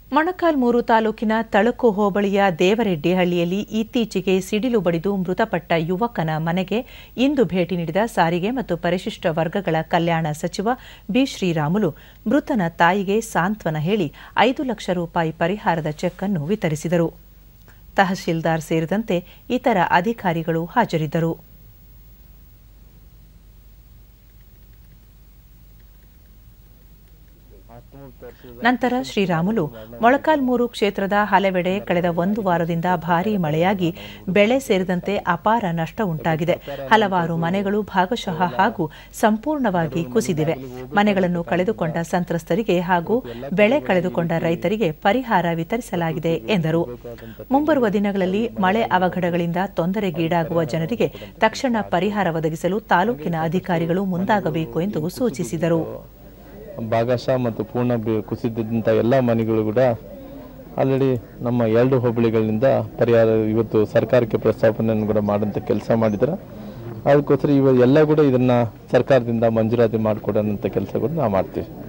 ಮೊಣಕಾಲ್ಮೂರು ತಾಲೂಕಿನ ತಳಕು ಹೋಬಳಿಯ ದೇವರೆಡ್ಡಿಹಳ್ಳಿಯಲ್ಲಿ ಇತ್ತೀಚೆಗೆ ಸಿಡಿಲು ಬಡಿದು ಮೃತಪಟ್ಟ ಯುವಕನ ಮನೆಗೆ ಇಂದು ಭೇಟಿ ನೀಡಿದ ಸಾರಿಗೆ ಮತ್ತು ಪರಿಶಿಷ್ಟ ವರ್ಗಗಳ ಕಲ್ಯಾಣ ಸಚಿವ ಬಿ ಶ್ರೀರಾಮುಲು ಮೃತನ ತಾಯಿಗೆ ಸಾಂತ್ವನ ಹೇಳಿ ಐದು ಲಕ್ಷ ರೂಪಾಯಿ ಪರಿಹಾರದ ಚೆಕ್ ಅನ್ನು ವಿತರಿಸಿದರು ತಹಶೀಲ್ದಾರ್ ಸೇರಿದಂತೆ ಇತರ ಅಧಿಕಾರಿಗಳು ಹಾಜರಿದ್ದರು ನಂತರ ಶ್ರೀರಾಮುಲು ಮೊಳಕಾಲ್ಮೂರು ಕ್ಷೇತ್ರದ ಹಲವೆಡೆ ಕಳೆದ ಒಂದು ವಾರದಿಂದ ಭಾರೀ ಮಳೆಯಾಗಿ ಬೆಳೆ ಸೇರಿದಂತೆ ಅಪಾರ ನಷ್ಟ ಉಂಟಾಗಿದೆ ಹಲವಾರು ಮನೆಗಳು ಭಾಗಶಃ ಹಾಗೂ ಸಂಪೂರ್ಣವಾಗಿ ಕುಸಿದಿವೆ ಮನೆಗಳನ್ನು ಕಳೆದುಕೊಂಡ ಸಂತ್ರಸ್ತರಿಗೆ ಹಾಗೂ ಬೆಳೆ ಕಳೆದುಕೊಂಡ ರೈತರಿಗೆ ಪರಿಹಾರ ವಿತರಿಸಲಾಗಿದೆ ಎಂದರು ಮುಂಬರುವ ದಿನಗಳಲ್ಲಿ ಮಳೆ ಅವಘಡಗಳಿಂದ ತೊಂದರೆಗೀಡಾಗುವ ಜನರಿಗೆ ತಕ್ಷಣ ಪರಿಹಾರ ಒದಗಿಸಲು ತಾಲೂಕಿನ ಅಧಿಕಾರಿಗಳು ಮುಂದಾಗಬೇಕು ಎಂದು ಸೂಚಿಸಿದರು ಭಾಗಶಃ ಮತ್ತು ಪೂರ್ಣ ಬಿ- ಕುಸಿದಿದ್ದಂಥ ಎಲ್ಲ ಮನೆಗಳು ಕೂಡ ಆಲ್ರೆಡಿ ನಮ್ಮ ಎರಡು ಹೋಬಳಿಗಳಿಂದ ಪರಿಹಾರ ಇವತ್ತು ಸರ್ಕಾರಕ್ಕೆ ಪ್ರಸ್ತಾಪನೆಯನ್ನು ಕೂಡ ಮಾಡೋಂಥ ಕೆಲಸ ಮಾಡಿದ್ದಾರೆ ಅದಕ್ಕೋಸ್ಕರ ಇವ ಎಲ್ಲ ಕೂಡ ಇದನ್ನ ಸರ್ಕಾರದಿಂದ ಮಂಜೂರಾತಿ ಮಾಡಿಕೊಡೋಂಥ ಕೆಲಸ ಕೂಡ ನಾವು ಮಾಡ್ತೀವಿ